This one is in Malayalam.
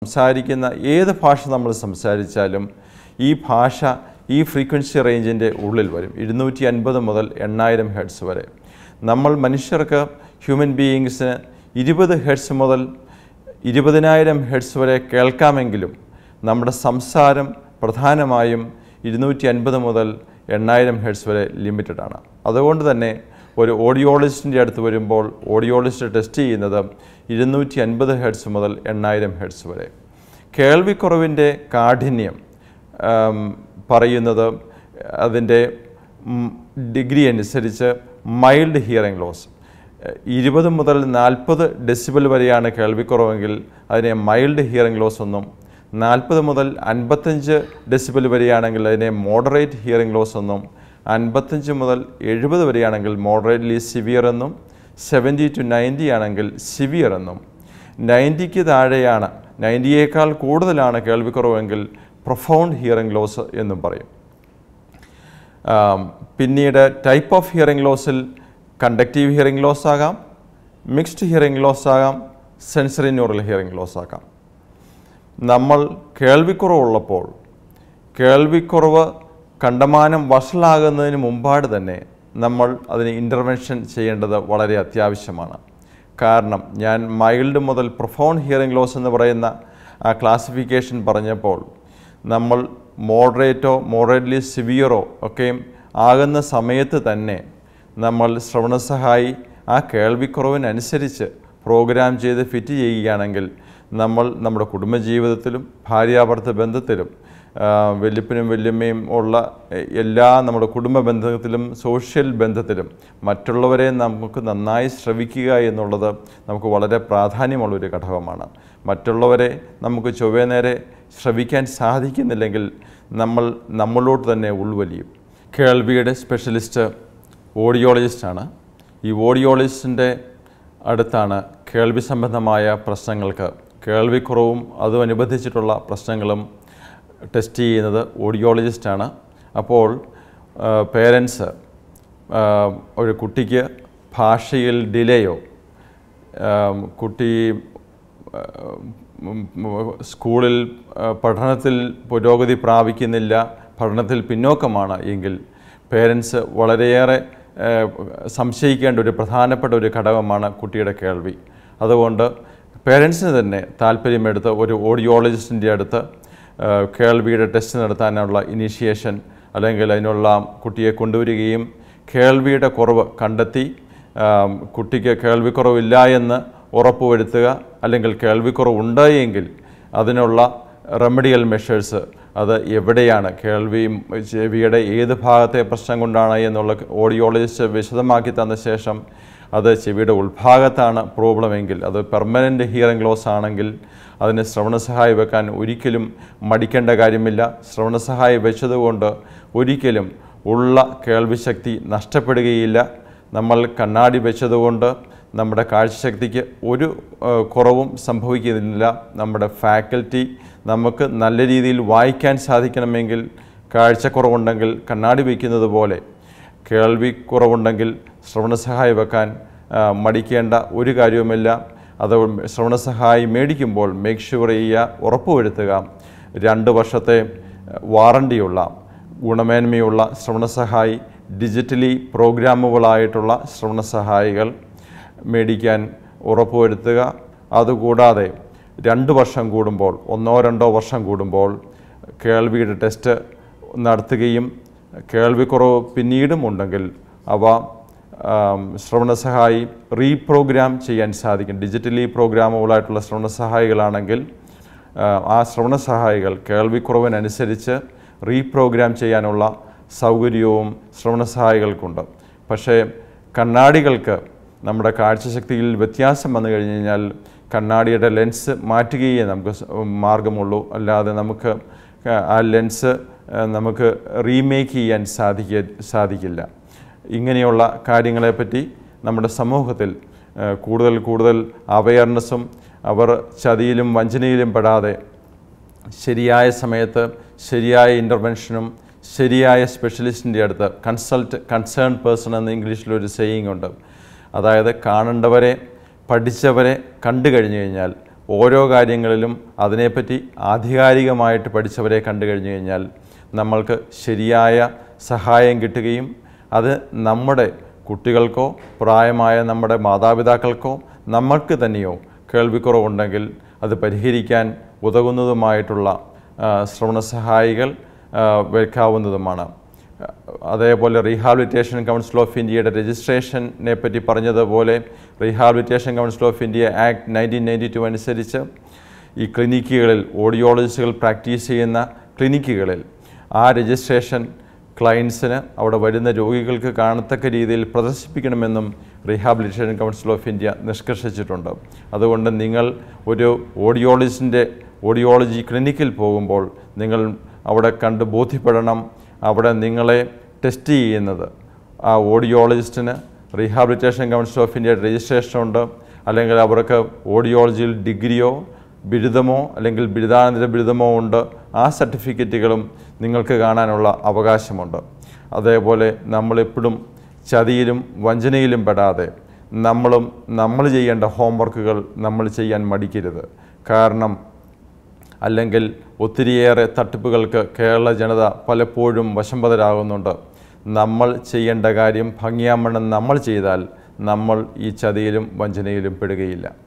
സംസാരിക്കുന്ന ഏത് ഭാഷ നമ്മൾ സംസാരിച്ചാലും ഈ ഭാഷ ഈ ഫ്രീക്വൻസി റേഞ്ചിൻ്റെ ഉള്ളിൽ വരും ഇരുന്നൂറ്റി അൻപത് മുതൽ എണ്ണായിരം ഹെഡ്സ് വരെ നമ്മൾ മനുഷ്യർക്ക് ഹ്യൂമൻ ബീയിങ്സിന് ഇരുപത് ഹെഡ്സ് മുതൽ ഇരുപതിനായിരം ഹെഡ്സ് വരെ കേൾക്കാമെങ്കിലും നമ്മുടെ സംസാരം പ്രധാനമായും ഇരുന്നൂറ്റി അൻപത് മുതൽ എണ്ണായിരം ഹെഡ്സ് വരെ ലിമിറ്റഡ് ആണ് അതുകൊണ്ട് തന്നെ ഒരു ഓഡിയോളജിസ്റ്റിൻ്റെ അടുത്ത് വരുമ്പോൾ ഓഡിയോളജിസ്റ്റ് ടെസ്റ്റ് ചെയ്യുന്നത് ഇരുന്നൂറ്റി അൻപത് ഹെഡ്സ് മുതൽ എണ്ണായിരം ഹെഡ്സ് വരെ കേൾവിക്കുറവിൻ്റെ കാഠിന്യം ആം, പറയുന്നത് അതിൻ്റെ ഡിഗ്രി അനുസരിച്ച് മൈൽഡ് ഹിയറിംഗ് ലോസ് ഇരുപത് മുതൽ നാൽപ്പത് ഡെസിബൽ വരെയാണ് കേൾവിക്കുറവെങ്കിൽ അതിനെ മൈൽഡ് ഹിയറിംഗ് ലോസ് എന്നും നാൽപ്പത് മുതൽ അൻപത്തഞ്ച് ഡെസിബൽ വരെയാണെങ്കിൽ അതിനെ മോഡറേറ്റ് ഹിയറിംഗ് ലോസ് എന്നും അൻപത്തഞ്ച് മുതൽ എഴുപത് വരെയാണെങ്കിൽ മോഡറേറ്റ്ലി സിവിയർ എന്നും സെവൻറ്റി ടു നയൻറ്റി ആണെങ്കിൽ സിവിയർ എന്നും നയൻറ്റിക്ക് താഴെയാണ് നയൻറ്റിയേക്കാൾ കൂടുതലാണ് കേൾവിക്കുറവെങ്കിൽ പ്രൊഫൗണ്ട് ഹിയറിംഗ് ലോസ് എന്നും പറയും ആം, പിന്നീട് ടൈപ്പ് ഓഫ് ഹിയറിംഗ് ലോസിൽ കണ്ടക്റ്റീവ് ഹിയറിംഗ് ലോസ് ആകാം മിക്സ്ഡ് ഹിയറിംഗ് ലോസ് ആകാം സെൻസറി ന്യൂറൽ ഹിയറിംഗ് ലോസ് ആകാം നമ്മൾ കേൾവിക്കുറവുള്ളപ്പോൾ കേൾവിക്കുറവ് കണ്ടമാനം വഷളാകുന്നതിന് മുമ്പാട് തന്നെ നമ്മൾ അതിന് ഇൻ്റർവെൻഷൻ ചെയ്യേണ്ടത് വളരെ അത്യാവശ്യമാണ് കാരണം ഞാൻ മൈൽഡ് മുതൽ പ്രൊഫൗണ്ട് ഹിയറിംഗ് ലോസ് എന്ന് പറയുന്ന ആ ക്ലാസിഫിക്കേഷൻ പറഞ്ഞപ്പോൾ നമ്മൾ മോഡറേറ്റോ മോഡറേറ്റ്ലി സിവിയറോ ഒക്കെയും ആകുന്ന സമയത്ത് തന്നെ നമ്മൾ ശ്രവണസഹായി ആ കേൾവിക്കുറവിനനുസരിച്ച് പ്രോഗ്രാം ചെയ്ത് ഫിറ്റ് ചെയ്യുകയാണെങ്കിൽ നമ്മൾ നമ്മുടെ കുടുംബജീവിതത്തിലും ഭാര്യാഭർത്ത ബന്ധത്തിലും ആ, വല്യപ്പനും വല്യമ്മയും ഉള്ള എ- എല്ലാ നമ്മുടെ കുടുംബ ബന്ധത്തിലും സോഷ്യൽ ബന്ധത്തിലും മറ്റുള്ളവരെ നമുക്ക് നന്നായി ശ്രവിക്കുക എന്നുള്ളത് നമുക്ക് വളരെ പ്രാധാന്യമുള്ളൊരു ഘടകമാണ് മറ്റുള്ളവരെ നമുക്ക് ചൊവ്വേ നേരെ ശ്രവിക്കാൻ സാധിക്കുന്നില്ലെങ്കിൽ നമ്മൾ നമ്മളോട് തന്നെ ഉൾവലിയും കേൾവിയുടെ സ്പെഷ്യലിസ്റ്റ് ഓഡിയോളജിസ്റ്റാണ് ഈ ഓഡിയോളജിസ്റ്റിൻ്റെ അടുത്താണ് കേൾവി സംബന്ധമായ പ്രശ്നങ്ങൾക്ക് കേൾവിക്കുറവും അതുമനുബന്ധിച്ചിട്ടുള്ള പ്രശ്നങ്ങളും ടെസ്റ്റ് ചെയ്യുന്നത് ഓഡിയോളജിസ്റ്റാണ് അപ്പോൾ പേരൻസ് ഒരു കുട്ടിക്ക് ഭാഷയിൽ ഡിലേയോ ആം, കുട്ടി ഉം, ഉം, സ്കൂളിൽ ആ, പഠനത്തിൽ പുരോഗതി പ്രാപിക്കുന്നില്ല പഠനത്തിൽ പിന്നോക്കമാണ് എങ്കിൽ പേരൻസ് വളരെയേറെ ആ, സംശയിക്കേണ്ട ഒരു പ്രധാനപ്പെട്ട ഒരു ഘടകമാണ് കുട്ടിയുടെ കേൾവി അതുകൊണ്ട് പേരൻസിന് തന്നെ താല്പര്യമെടുത്ത് ഒരു ഓഡിയോളജിസ്റ്റിൻ്റെ അടുത്ത് ആ, കേൾവിയുടെ ടെസ്റ്റ് നടത്താനുള്ള ഇനീഷ്യേഷൻ അല്ലെങ്കിൽ അതിനുള്ള കുട്ടിയെ കൊണ്ടുവരികയും കേൾവിയുടെ കുറവ് കണ്ടെത്തി ആം, കുട്ടിക്ക് കേൾവിക്കുറവില്ല എന്ന് ഉറപ്പുവരുത്തുക അല്ലെങ്കിൽ കേൾവിക്കുറവുണ്ട് എങ്കിൽ അതിനുള്ള റെമഡിയൽ മെഷേഴ്സ് അത് എവിടെയാണ് കേൾവിയും ചെവിയുടെ ഏത് ഭാഗത്തെ പ്രശ്നം കൊണ്ടാണ് എന്നുള്ള ഓഡിയോളജിസ്റ്റ് വിശദമാക്കി തന്ന ശേഷം അത് ചെവിയുടെ ഉൾഭാഗത്താണ് പ്രോബ്ലം എങ്കിൽ അത് പെർമനൻ്റ് ഹിയറിംഗ് ലോസ് ആണെങ്കിൽ അതിന് ശ്രവണസഹായി വെക്കാൻ ഒരിക്കലും മടിക്കേണ്ട കാര്യമില്ല ശ്രവണസഹായി വെച്ചതുകൊണ്ട് ഒരിക്കലും ഉള്ള കേൾവിശക്തി നഷ്ടപ്പെടുകയില്ല നമ്മൾ കണ്ണാടി വെച്ചതുകൊണ്ട് നമ്മുടെ കാഴ്ചശക്തിക്ക് ഒരു ആ, കുറവും സംഭവിക്കുന്നില്ല നമ്മുടെ ഫാക്കൽറ്റി നമുക്ക് നല്ല രീതിയിൽ വായിക്കാൻ സാധിക്കണമെങ്കിൽ കാഴ്ചക്കുറവുണ്ടെങ്കിൽ കണ്ണാടി വയ്ക്കുന്നത് പോലെ കേൾവി കുറവുണ്ടെങ്കിൽ ശ്രവണസഹായി വെക്കാൻ ആ, മടിക്കേണ്ട ഒരു കാര്യവുമില്ല അത് ശ്രവണസഹായി മേടിക്കുമ്പോൾ മേക്ക് ഷുവർ ചെയ്യുക ഉറപ്പുവരുത്തുക രണ്ട് വർഷത്തെ വാറണ്ടിയുള്ള ഗുണമേന്മയുള്ള ശ്രവണസഹായി ഡിജിറ്റലി പ്രോഗ്രാമുകളായിട്ടുള്ള ശ്രവണസഹായികൾ മേടിക്കാൻ ഉറപ്പുവരുത്തുക അതുകൂടാതെ രണ്ട് വർഷം കൂടുമ്പോൾ ഒന്നോ രണ്ടോ വർഷം കൂടുമ്പോൾ കേൾവിയുടെ ടെസ്റ്റ് നടത്തുകയും കേൾവിക്കുറവ് പിന്നീടും ഉണ്ടെങ്കിൽ അവ ആം, ശ്രവണസഹായി റീപ്രോഗ്രാം ചെയ്യാൻ സാധിക്കും ഡിജിറ്റലി പ്രോഗ്രാമുകളായിട്ടുള്ള ശ്രവണസഹായികളാണെങ്കിൽ ആ, ആ ശ്രവണസഹായികൾ കേൾവിക്കുറവിനനുസരിച്ച് റീപ്രോഗ്രാം ചെയ്യാനുള്ള സൗകര്യവും ശ്രവണസഹായികൾക്കുണ്ട് പക്ഷേ കണ്ണാടികൾക്ക് നമ്മുടെ കാഴ്ചശക്തിയിൽ വ്യത്യാസം വന്നു കഴിഞ്ഞ് കഴിഞ്ഞാൽ കണ്ണാടിയുടെ ലെൻസ് മാറ്റുകയേ നമുക്ക് സ- മാർഗമുള്ളൂ അല്ലാതെ നമുക്ക് ആ ലെൻസ് ആ, നമുക്ക് റീമേക്ക് ചെയ്യാൻ സാധിക്ക സാധിക്കില്ല ഇങ്ങനെയുള്ള കാര്യങ്ങളെപ്പറ്റി നമ്മുടെ സമൂഹത്തിൽ ആ, കൂടുതൽ കൂടുതൽ അവയർനെസ്സും അവർ ചതിയിലും വഞ്ചനയിലും പെടാതെ ശരിയായ സമയത്ത് ശരിയായ ഇൻ്റർവെൻഷനും ശരിയായ സ്പെഷ്യലിസ്റ്റിൻ്റെ അടുത്ത് കൺസൾട്ട് കൺസേൺ പേഴ്സൺ എന്ന് ഇംഗ്ലീഷിലൊരു സെയിങ് ഉണ്ട് അതായത് കാണേണ്ടവരെ പഠിച്ചവരെ കണ്ടു കഴിഞ്ഞു കഴിഞ്ഞാൽ ഓരോ കാര്യങ്ങളിലും അതിനെപ്പറ്റി ആധികാരികമായിട്ട് പഠിച്ചവരെ കണ്ടു കഴിഞ്ഞു കഴിഞ്ഞാൽ നമ്മൾക്ക് ശരിയായ സഹായം കിട്ടുകയും അത് നമ്മുടെ കുട്ടികൾക്കോ പ്രായമായ നമ്മുടെ മാതാപിതാക്കൾക്കോ നമ്മൾക്ക് തന്നെയോ കേൾവിക്കുറവുണ്ടെങ്കിൽ അത് പരിഹരിക്കാൻ ഉതകുന്നതുമായിട്ടുള്ള ആ, ശ്രവണസഹായികൾ ആ, വെക്കാവുന്നതുമാണ് അതേപോലെ റീഹാബിലിറ്റേഷൻ കൗൺസിൽ ഓഫ് ഇന്ത്യയുടെ രജിസ്ട്രേഷനെ പറ്റി പറഞ്ഞതുപോലെ rehabilitation council of India act nineteen ninety two അനുസരിച്ച് ഈ ക്ലിനിക്കുകളിൽ ഓഡിയോളജിസ്റ്റുകൾ പ്രാക്ടീസ് ചെയ്യുന്ന ക്ലിനിക്കുകളിൽ ആ രജിസ്ട്രേഷൻ ക്ലയൻസിന് അവിടെ വരുന്ന രോഗികൾക്ക് കാണത്തക്ക രീതിയിൽ പ്രദർശിപ്പിക്കണമെന്നും റീഹാബിലിറ്റേഷൻ കൗൺസിൽ ഓഫ് ഇന്ത്യ നിഷ്കർഷിച്ചിട്ടുണ്ട് അതുകൊണ്ട് നിങ്ങൾ ഒരു ഓഡിയോളജിസ്റ്റിൻ്റെ ഓഡിയോളജി ക്ലിനിക്കിൽ പോകുമ്പോൾ നിങ്ങൾ അവിടെ കണ്ട് ബോധ്യപ്പെടണം അവിടെ നിങ്ങളെ ടെസ്റ്റ് ചെയ്യുന്നത് ആ ഓഡിയോളജിസ്റ്റിന് റീഹാബിലിറ്റേഷൻ കൗൺസിൽ ഓഫ് ഇന്ത്യയുടെ രജിസ്ട്രേഷൻ ഉണ്ട് അല്ലെങ്കിൽ അവർക്ക് ഓഡിയോളജിയിൽ ഡിഗ്രിയോ ബിരുദമോ അല്ലെങ്കിൽ ബിരുദാനന്തര ബിരുദമോ ഉണ്ട് ആ സർട്ടിഫിക്കറ്റുകളും നിങ്ങൾക്ക് കാണാനുള്ള അവകാശമുണ്ട് അതേപോലെ നമ്മളെപ്പോഴും ചതിയിലും വഞ്ചനയിലും പെടാതെ നമ്മളും നമ്മൾ ചെയ്യേണ്ട ഹോംവർക്കുകൾ നമ്മൾ ചെയ്യാൻ മടിക്കരുത് കാരണം അല്ലെങ്കിൽ ഒത്തിരിയേറെ തട്ടിപ്പുകൾക്ക് കേരള ജനത പലപ്പോഴും വശംവദരാകുന്നുണ്ട് നമ്മൾ ചെയ്യേണ്ട കാര്യം ഭംഗിയാമണ്ണം നമ്മൾ ചെയ്താൽ നമ്മൾ ഈ ചതിയിലും വഞ്ചനയിലും പെടുകയില്ല